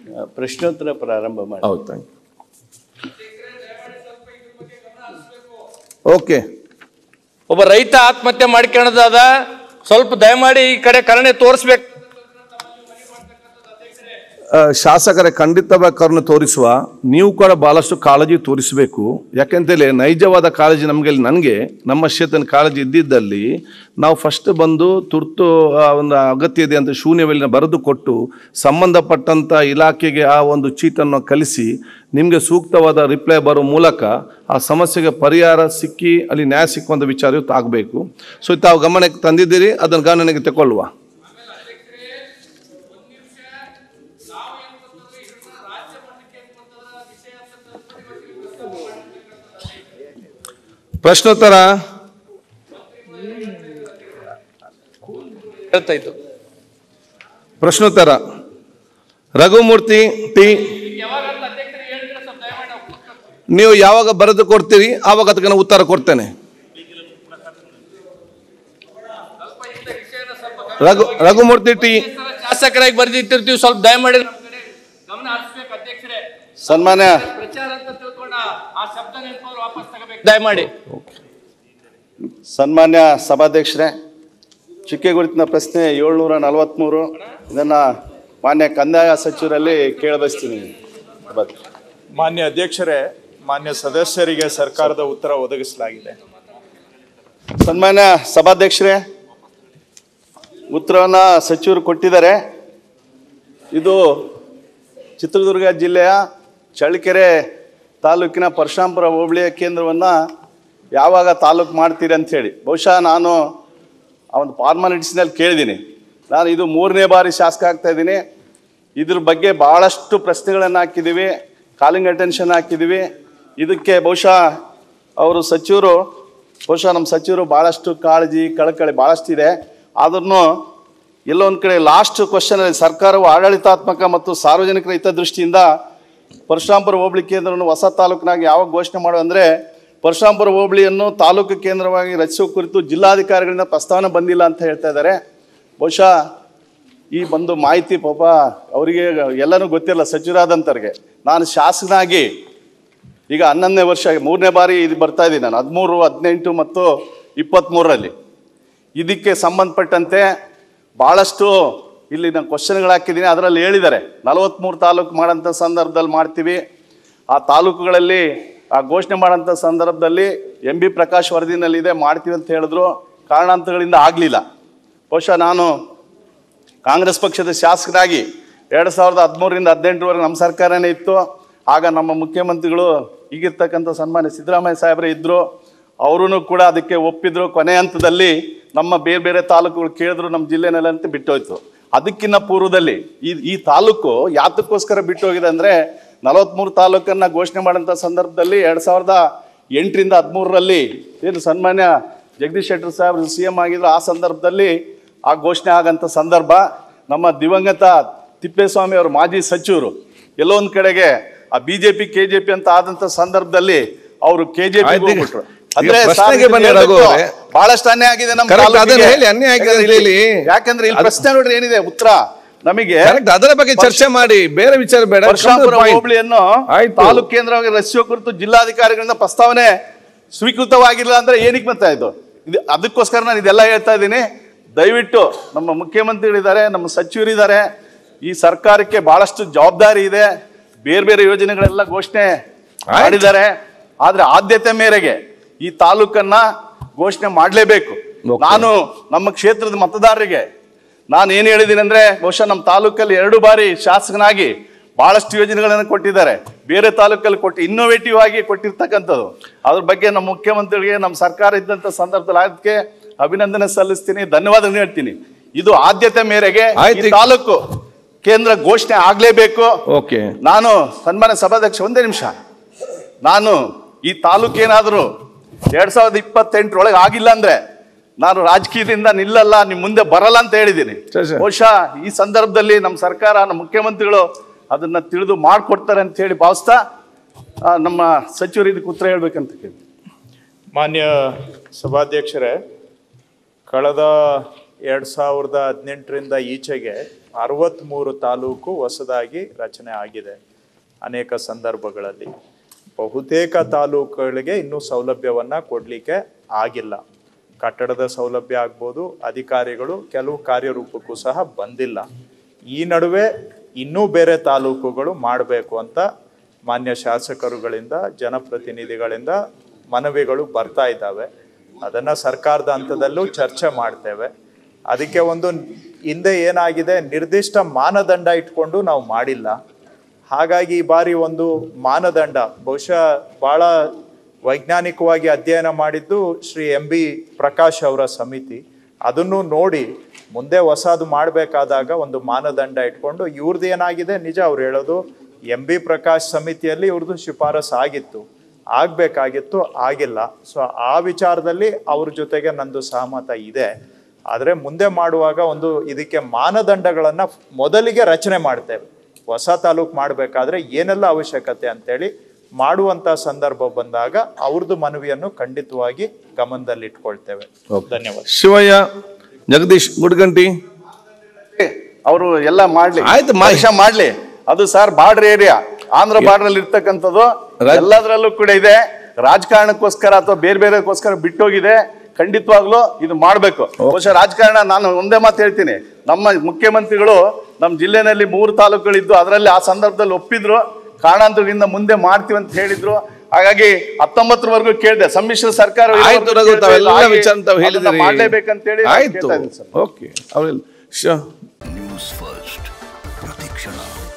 ಆ, ಪ್ರಶ್ನೋತ್ತರ ಪ್ರಾರಂಭ ಮಾಡಿ ಹೌದು ಥ್ಯಾಂಕ್ ಓಕೆ ಒಬ್ಬ ರೈತ ಆತ್ಮಹತ್ಯೆ ಮಾಡ್ಕೊಳ್ಳೋದಾದ ಸ್ವಲ್ಪ ದಯಮಾಡಿ ಈ ಕಡೆ ಕರುಣೆ ತೋರಿಸ್ಬೇಕು ಆ, ಶಾಸಕರೇ ಖಂಡಿತವಾಗಿ ಕರುಣೆ ತೋರಿಸುವ ನೀವು ಕೂಡ ಬಹಳಷ್ಟು ಕಾಳಜಿ ತೋರಿಸಬೇಕು ಯಾಕೆಂತೇಳಿ ನೈಜವಾದ ಕಾಳಜಿ ನಮಗೆ ನನಗೆ ನಮ್ಮ ಕ್ಷೇತ್ರದ ಕಾಳಜಿ ಇದ್ದಿದ್ದಲ್ಲಿ ನಾವು ಫಸ್ಟ್ ಬಂದು ತುರ್ತು ಆ, ಒಂದು ಅಗತ್ಯ ಇದೆ ಅಂತ ಶೂನ್ಯವೆಲ್ಲ ಬರೆದು ಕೊಟ್ಟು ಸಂಬಂಧಪಟ್ಟಂಥ ಇಲಾಖೆಗೆ ಆ ಒಂದು ಚೀಟನ್ನು ಕಲಿಸಿ ನಿಮಗೆ ಸೂಕ್ತವಾದ ರಿಪ್ಲೈ ಬರೋ ಮೂಲಕ ಆ ಸಮಸ್ಯೆಗೆ ಪರಿಹಾರ ಸಿಕ್ಕಿ ಅಲ್ಲಿ ನ್ಯಾಯ ಸಿಕ್ಕುವಂಥ ವಿಚಾರ ಇವತ್ತು ಆಗಬೇಕು ಸೊ ತಾವು ಗಮನಕ್ಕೆ ತಂದಿದ್ದೀರಿ ಅದನ್ನು ಗಮನಕ್ಕೆ ತಗೊಳ್ಳುವ ಪ್ರಶ್ನೋತ್ತರ ಹೇಳ್ತಾ ಇತ್ತು ಪ್ರಶ್ನೋತ್ತರ ರಘುಮೂರ್ತಿ ಟಿ ನೀವು ಯಾವಾಗ ಬರೆದು ಕೊಡ್ತೀರಿ ಆವಾಗ ಅದಕ್ಕೆ ನಾನು ಉತ್ತರ ಕೊಡ್ತೇನೆ ರಘು ರಘುಮೂರ್ತಿ ಟಿ ಶಾಸಕರಾಗಿ ಬರ್ದಿಟ್ಟಿರ್ತೀವಿ ಸ್ವಲ್ಪ ದಯಮಾಡಿ ನಮ್ ಕಡೆ ಗಮನ ಹರಿಸ್ಬೇಕು ಅಧ್ಯಕ್ಷರೇ ಸನ್ಮಾನ್ಯ ಪ್ರಚಾರ ಅಂತ ತಿಳ್ಕೊಂಡ ಆ ಶಬ್ದ ನೆನಪವ್ರು ವಾಪಸ್ ತಗೋಬೇಕು ದಯಮಾಡಿ ಸನ್ಮಾನ್ಯ ಸಭಾಧ್ಯಕ್ಷರೇ ಚುಕ್ಕೆ ಗುರುತಿನ ಪ್ರಶ್ನೆ ಏಳ್ನೂರ ನಲವತ್ತ್ಮೂರು ಇದನ್ನು ಮಾನ್ಯ ಕಂದಾಯ ಸಚಿವರಲ್ಲಿ ಕೇಳಬಯಸ್ತೀನಿ ಮಾನ್ಯ ಅಧ್ಯಕ್ಷರೇ ಮಾನ್ಯ ಸದಸ್ಯರಿಗೆ ಸರ್ಕಾರದ ಉತ್ತರ ಒದಗಿಸಲಾಗಿದೆ ಸನ್ಮಾನ್ಯ ಸಭಾಧ್ಯಕ್ಷರೇ ಉತ್ತರವನ್ನು ಸಚಿವರು ಕೊಟ್ಟಿದ್ದಾರೆ ಇದು ಚಿತ್ರದುರ್ಗ ಜಿಲ್ಲೆಯ ಚಳ್ಳಕೆರೆ ತಾಲೂಕಿನ ಪರಶುರಾಂಪುರ ಹೋಬಳಿಯ ಕೇಂದ್ರವನ್ನು ಯಾವಾಗ ತಾಲೂಕು ಮಾಡ್ತೀರಿ ಅಂಥೇಳಿ ಬಹುಶಃ ನಾನು ಆ ಒಂದು ಫಾರ್ಮಾಲಿಟೀಸ್ನಲ್ಲಿ ಕೇಳಿದ್ದೀನಿ ನಾನು ಇದು ಮೂರನೇ ಬಾರಿ ಶಾಸಕ ಆಗ್ತಾ ಇದ್ದೀನಿ ಇದ್ರ ಬಗ್ಗೆ ಭಾಳಷ್ಟು ಪ್ರಶ್ನೆಗಳನ್ನು ಹಾಕಿದ್ದೀವಿ ಕಾಲಿಂಗ್ ಅಟೆನ್ಷನ್ ಹಾಕಿದ್ದೀವಿ ಇದಕ್ಕೆ ಬಹುಶಃ ಅವರು ಸಚಿವರು ಬಹುಶಃ ನಮ್ಮ ಸಚಿವರು ಭಾಳಷ್ಟು ಕಾಳಜಿ ಕಳಕಳಿ ಭಾಳಷ್ಟು ಇದೆ ಆದ್ರೂ ಎಲ್ಲೋ ಒಂದು ಕಡೆ ಲಾಸ್ಟ್ ಕ್ವಶನಲ್ಲಿ ಸರ್ಕಾರವು ಆಡಳಿತಾತ್ಮಕ ಮತ್ತು ಸಾರ್ವಜನಿಕರ ಹಿತದೃಷ್ಟಿಯಿಂದ ಪರಶುರಾಂಪುರ ಹೋಬಳಿ ಕೇಂದ್ರವನ್ನು ಹೊಸ ತಾಲೂಕಿನಾಗಿ ಯಾವಾಗ ಘೋಷಣೆ ಮಾಡು ಅಂದರೆ ಪರಶುರಾಂಪುರ ಹೋಬಳಿಯನ್ನು ತಾಲೂಕು ಕೇಂದ್ರವಾಗಿ ರಚಿಸುವ ಕುರಿತು ಜಿಲ್ಲಾಧಿಕಾರಿಗಳಿಂದ ಪ್ರಸ್ತಾವನೆ ಬಂದಿಲ್ಲ ಅಂತ ಹೇಳ್ತಾ ಇದ್ದಾರೆ ಬಹುಶಃ ಈ ಒಂದು ಮಾಹಿತಿ ಪಾಪ ಅವರಿಗೆ ಎಲ್ಲನೂ ಗೊತ್ತಿಲ್ಲ ಸಚಿವರಾದಂಥವ್ರಿಗೆ ನಾನು ಶಾಸಕನಾಗಿ ಈಗ ಹನ್ನೊಂದನೇ ವರ್ಷ ಮೂರನೇ ಬಾರಿ ಇದು ಬರ್ತಾ ಇದ್ದೀನಿ ನಾನು ಹದಿಮೂರು ಹದಿನೆಂಟು ಮತ್ತು ಇಪ್ಪತ್ತ್ಮೂರರಲ್ಲಿ ಇದಕ್ಕೆ ಸಂಬಂಧಪಟ್ಟಂತೆ ಭಾಳಷ್ಟು ಇಲ್ಲಿ ನಾನು ಕ್ವಶನ್ಗಳು ಹಾಕಿದ್ದೀನಿ ಅದರಲ್ಲಿ ಹೇಳಿದ್ದಾರೆ ನಲವತ್ತ್ಮೂರು ತಾಲೂಕು ಮಾಡೋಂಥ ಸಂದರ್ಭದಲ್ಲಿ ಮಾಡ್ತೀವಿ ಆ ತಾಲೂಕುಗಳಲ್ಲಿ ಆ ಘೋಷಣೆ ಮಾಡೋಂಥ ಸಂದರ್ಭದಲ್ಲಿ ಎಂ ಬಿ ಪ್ರಕಾಶ್ ವರದಿನಲ್ಲಿದೆ ಮಾಡ್ತೀವಿ ಅಂತ ಹೇಳಿದ್ರು ಕಾರಣಾಂತರಗಳಿಂದ ಆಗಲಿಲ್ಲ ಬಹುಶಃ ನಾನು ಕಾಂಗ್ರೆಸ್ ಪಕ್ಷದ ಶಾಸಕರಾಗಿ ಎರಡು ಸಾವಿರದ ಹದಿಮೂರರಿಂದ ಹದಿನೆಂಟರವರೆಗೆ ನಮ್ಮ ಸರ್ಕಾರನೇ ಇತ್ತು ಆಗ ನಮ್ಮ ಮುಖ್ಯಮಂತ್ರಿಗಳು ಈಗಿರ್ತಕ್ಕಂಥ ಸನ್ಮಾನ್ಯ ಸಿದ್ದರಾಮಯ್ಯ ಸಾಹೇಬರೇ ಇದ್ದರು ಅವರೂ ಕೂಡ ಅದಕ್ಕೆ ಒಪ್ಪಿದ್ರು ಕೊನೆ ಹಂತದಲ್ಲಿ ನಮ್ಮ ಬೇರೆ ಬೇರೆ ತಾಲೂಕುಗಳು ಕೇಳಿದ್ರು ನಮ್ಮ ಜಿಲ್ಲೆನಲ್ಲಿ ಅಂತ ಬಿಟ್ಟೋಯ್ತು ಅದಕ್ಕಿಂತ ಪೂರ್ವದಲ್ಲಿ ಈ ಈ ತಾಲೂಕು ಯಾತಕ್ಕೋಸ್ಕರ ಬಿಟ್ಟು ಹೋಗಿದೆ ಅಂದರೆ ನಲವತ್ತ್ಮೂರು ತಾಲೂಕನ್ನು ಘೋಷಣೆ ಮಾಡೋಂಥ ಸಂದರ್ಭದಲ್ಲಿ ಎರಡು ಸಾವಿರದ ಎಂಟರಿಂದ ಹದಿಮೂರರಲ್ಲಿ ಏನು ಸನ್ಮಾನ್ಯ ಜಗದೀಶ್ ಶೆಟ್ಟರ್ ಸಾಹೇಬ್ ಸಿ ಎಂ ಆಗಿದ್ರು ಆ ಸಂದರ್ಭದಲ್ಲಿ ಆ ಘೋಷಣೆ ಆಗಂಥ ಸಂದರ್ಭ ನಮ್ಮ ದಿವಂಗತ ತಿಪ್ಪೇಸ್ವಾಮಿ ಅವರು ಮಾಜಿ ಸಚಿವರು ಎಲ್ಲೋ ಒಂದ್ ಕಡೆಗೆ ಆ ಬಿಜೆಪಿ ಕೆಜೆಪಿ ಅಂತ ಆದಂತ ಸಂದರ್ಭದಲ್ಲಿ ಅವರು ಕೆಜೆಪಿ ಆಯ್ತು ಈಗ. ಹೋಗ್ಬಿಟ್ರು ಈಗ ಅಂದ್ರೆ ಪ್ರಶ್ನೆಗೆ ಸಾರ್ ಬನ್ನಿ ಇದನ್ನ ರಘು ಹೇಳ್ಬೇಕು. ಅವರೇ. ಬಹಳಷ್ಟು ಅನ್ಯಾಯ ಆಗಿದೆ ನಮ್ಮ Correct, ತಾಲೂಕಿಗೆ. ಅದನ್ನ ಹೇಳಿ, ಅನ್ಯಾಯ ಆಗಿದೆ ಅಂತ ಹೇಳಿ. ಯಾಕಂದ್ರೆ ಇಲ್ಲಿ ಅದು- ಪ್ರಶ್ನೆ ನೋಡ್ರಿ ಏನಿದೆ ಉತ್ತರ ನಮಗೆ ಕರೆಕ್ಟ್ ಅದರ ಬಗ್ಗೆ ಚರ್ಚೆ ಮಾಡಿ ಬೇರೆ ವಿಚಾರ ಬೇಡ Come to the Parashurampura point. ಹೋಬಳಿಯನ್ನು ಆಯ್ತು. ತಾಲೂಕು ಕೇಂದ್ರವಾಗಿ ರಚಿಸುವ ಕುರಿತು ಜಿಲ್ಲಾಧಿಕಾರಿಗಳಿಂದ ಪ್ರಸ್ತಾವನೆ ಸ್ವೀಕೃತವಾಗಿಲ್ಲ ಅಂದ್ರೆ ಏನಕ್ಕೆ ಬರ್ತಾ ಇದು ಇದು ಅದಕ್ಕೋಸ್ಕರ ನಾನು ಇದೆಲ್ಲ ಹೇಳ್ತಾ ಇದ್ದೀನಿ ದಯವಿಟ್ಟು ನಮ್ಮ ಮುಖ್ಯಮಂತ್ರಿಗಳಿದ್ದಾರೆ ನಮ್ಮ ಸಚಿವರಿದ್ದಾರೆ ಈ ಸರ್ಕಾರಕ್ಕೆ ಬಹಳಷ್ಟು ಜವಾಬ್ದಾರಿ ಇದೆ ಬೇರೆ ಬೇರೆ ಯೋಜನೆಗಳೆಲ್ಲ ಘೋಷಣೆ ಮಾಡಿದ್ದಾರೆ ಆದ್ರೆ ಆದ್ಯತೆ ಮೇರೆಗೆ ಈ ತಾಲೂಕನ್ನ ಘೋಷಣೆ ಮಾಡಲೇಬೇಕು Okay. ನಾನು ನಮ್ಮ ಕ್ಷೇತ್ರದ ಮತದಾರರಿಗೆ ನಾನು ಏನು ಹೇಳಿದ್ದೀನಿ ಅಂದ್ರೆ ಬಹುಶಃ ನಮ್ಮ ತಾಲೂಕಲ್ಲಿ ಎರಡು ಬಾರಿ ಶಾಸಕನಾಗಿ ಬಹಳಷ್ಟು ಯೋಜನೆಗಳನ್ನು ಕೊಟ್ಟಿದ್ದಾರೆ ಬೇರೆ ತಾಲೂಕಲ್ಲಿ ಕೊಟ್ಟು ಇನ್ನೋವೇಟಿವ್ ಆಗಿ ಕೊಟ್ಟಿರ್ತಕ್ಕಂಥದ್ದು ಅದ್ರ ಬಗ್ಗೆ ನಮ್ಮ ಮುಖ್ಯಮಂತ್ರಿಗಳಿಗೆ ನಮ್ಮ ಸರ್ಕಾರ ಇದ್ದಂಥ ಸಂದರ್ಭದಲ್ಲಿ ಅದಕ್ಕೆ ಅಭಿನಂದನೆ ಸಲ್ಲಿಸ್ತೀನಿ ಧನ್ಯವಾದ ಹೇಳ್ತೀನಿ ಇದು ಆದ್ಯತೆ ಮೇರೆಗೆ ಆಯ್ತು. ಈ ತಾಲೂಕು ಕೇಂದ್ರ ಘೋಷಣೆ ಆಗ್ಲೇಬೇಕು ಓಕೆ ನಾನು ಸನ್ಮಾನ್ಯ ಸಭಾಧ್ಯಕ್ಷ ಒಂದೇ ನಿಮಿಷ ನಾನು ಈ ತಾಲೂಕೇನಾದರೂ ಎರಡ್ ಸಾವಿರದ ಇಪ್ಪತ್ತೆಂಟರೊಳಗೆ ಆಗಿಲ್ಲ ಅಂದ್ರೆ ನಾನು ರಾಜಕೀಯದಿಂದ ನಿಲ್ಲಲ್ಲ ನಿಮ್ ಮುಂದೆ ಬರಲ್ಲ ಅಂತ ಹೇಳಿದ್ದೀನಿ ಸರಿ, ಸರಿ. ಬಹುಶಃ ಈ ಸಂದರ್ಭದಲ್ಲಿ ನಮ್ಮ ಸರ್ಕಾರ ನಮ್ಮ ಮುಖ್ಯಮಂತ್ರಿಗಳು ಅದನ್ನ ತಿಳಿದು ಮಾಡ್ಕೊಡ್ತಾರೆ ಅಂತ ಹೇಳಿ ಭಾವಿಸ್ತಾ ಆ, ನಮ್ಮ ಸಚಿವರು ಇದಕ್ಕೆ ಉತ್ತರ ಹೇಳ್ಬೇಕಂತ ಕೇಳಿ ಮಾನ್ಯ ಸಭಾಧ್ಯಕ್ಷರೇ ಕಳೆದ ಎರಡು ಸಾವಿರದ ಹದಿನೆಂಟರಿಂದ ಈಚೆಗೆ ಅರವತ್ತ್ಮೂರು ತಾಲೂಕು ಹೊಸದಾಗಿ ರಚನೆ ಆಗಿದೆ ಅನೇಕ ಸಂದರ್ಭಗಳಲ್ಲಿ ಬಹುತೇಕ ತಾಲೂಕುಗಳಿಗೆ ಇನ್ನೂ ಸೌಲಭ್ಯವನ್ನ ಕೊಡಲಿಕ್ಕೆ ಆಗಿಲ್ಲ ಕಟ್ಟಡದ ಸೌಲಭ್ಯ ಆಗ್ಬೋದು ಅಧಿಕಾರಿಗಳು ಕೆಲವು ಕಾರ್ಯರೂಪಕ್ಕೂ ಸಹ ಬಂದಿಲ್ಲ ಈ ನಡುವೆ ಇನ್ನೂ ಬೇರೆ ತಾಲೂಕುಗಳು ಮಾಡಬೇಕು ಅಂತ ಮಾನ್ಯ ಶಾಸಕರುಗಳಿಂದ ಜನಪ್ರತಿನಿಧಿಗಳಿಂದ ಮನವಿಗಳು ಬರ್ತಾ ಇದ್ದಾವೆ ಅದನ್ನ ಸರ್ಕಾರದ ಹಂತದಲ್ಲೂ ಚರ್ಚೆ ಮಾಡ್ತೇವೆ ಅದಕ್ಕೆ ಒಂದು ಹಿಂದೆ ಏನಾಗಿದೆ ನಿರ್ದಿಷ್ಟ ಮಾನದಂಡ ಇಟ್ಕೊಂಡು ನಾವು ಮಾಡಿಲ್ಲ ಹಾಗಾಗಿ ಈ ಬಾರಿ ಒಂದು ಮಾನದಂಡ ಬಹುಶಃ ಬಹಳ ವೈಜ್ಞಾನಿಕವಾಗಿ ಅಧ್ಯಯನ ಮಾಡಿದ್ದು ಶ್ರೀ ಎಂ ಬಿ ಪ್ರಕಾಶ್ ಅವರ ಸಮಿತಿ ಅದನ್ನು ನೋಡಿ ಮುಂದೆ ಹೊಸದು ಮಾಡಬೇಕಾದಾಗ ಒಂದು ಮಾನದಂಡ ಇಟ್ಕೊಂಡು ಇವ್ರದ್ದು ಏನಾಗಿದೆ ನಿಜ ಅವ್ರು ಹೇಳೋದು ಎಂ ಬಿ ಪ್ರಕಾಶ್ ಸಮಿತಿಯಲ್ಲಿ ಇವ್ರದ್ದು ಶಿಫಾರಸ್ ಆಗಿತ್ತು ಆಗ್ಬೇಕಾಗಿತ್ತು ಆಗಿಲ್ಲ ಸೊ ಆ ವಿಚಾರದಲ್ಲಿ ಅವ್ರ ಜೊತೆಗೆ ನಂದು ಸಹಮತ ಇದೆ ಆದರೆ ಮುಂದೆ ಮಾಡುವಾಗ ಒಂದು ಇದಕ್ಕೆ ಮಾನದಂಡಗಳನ್ನ ಮೊದಲಿಗೆ ರಚನೆ ಮಾಡ್ತೇವೆ ಹೊಸ ತಾಲೂಕು ಮಾಡಬೇಕಾದ್ರೆ ಏನೆಲ್ಲ ಅವಶ್ಯಕತೆ ಅಂತೇಳಿ ಮಾಡುವಂತ ಸಂದರ್ಭ ಬಂದಾಗ ಅವ್ರದ್ದು ಮನವಿಯನ್ನು ಖಂಡಿತವಾಗಿ ಗಮನದಲ್ಲಿಟ್ಕೊಳ್ತೇವೆ ಧನ್ಯವಾದ ಶಿವಯ್ಯ ಜಗದೀಶ್ ಗುಡ್ಗಂಟಿ ಅವರು ಎಲ್ಲ ಮಾಡ್ಲಿ ಆಯ್ತು, ಮಾ- ಪರೀಕ್ಷೆ ಮಾಡ್ಲಿ ಅದು sir border area Andhra border ಅಲ್ಲಿ ಇರ್ತಕ್ಕಂಥದ್ದು ರಾಜ್- ಎಲ್ಲದರಲ್ಲೂ ಕೂಡ ಇದೆ ರಾಜಕಾರಣಕ್ಕೋಸ್ಕರ ಅಥವಾ ಬೇರೆ ಬೇರೆಗೋಸ್ಕರ ಬಿಟ್ಟೋಗಿದೆ ಖಂಡಿತವಾಗ್ಲೂ ಇದು ಮಾಡ್ಬೇಕು ಬಹುಶಃ ರಾಜಕಾರಣ ನಾನು ಒಂದೇ ಮಾತು ಹೇಳ್ತೀನಿ ನಮ್ಮ ಮುಖ್ಯಮಂತ್ರಿಗಳು ನಮ್ಮ ಜಿಲ್ಲೆನಲ್ಲಿ ಮೂರು ತಾಲೂಕುಗಳಿದ್ದು ಅದರಲ್ಲಿ ಆ ಸಂದರ್ಭದಲ್ಲಿ ಒಪ್ಪಿದ್ರು ಕಾರಣಾಂತರದಿಂದ ಮುಂದೆ ಮಾಡ್ತೀವಿ ಅಂತ ಹೇಳಿದ್ರು ಹಾಗಾಗಿ ಹತ್ತೊಂಬತ್ತರವರೆಗೂ ಕೇಳಿದೆ ಸಮ್ಮಿಶ್ರ ಸರ್ಕಾರ ಆಯ್ತು ರಘು ತಾವೆಲ್ಲ ಆಗಿ ವಿಚಾರ ತಾವು ಅದನ್ನ ಹೇಳಿದಿರಿ ಮಾಡ್ಲೇಬೇಕಂತೇಳಿ ನಾನು ಆಯ್ತು ಕೇಳ್ತಾ ಇದ್ದೀನಿ ಸರ್. ಓಕೆ ಅವ್ರಲ್ಲಿ ಶ ನ್ಯೂಸ್ ಫಸ್ಟ್ ಪ್ರತಿಕ್ಷಣ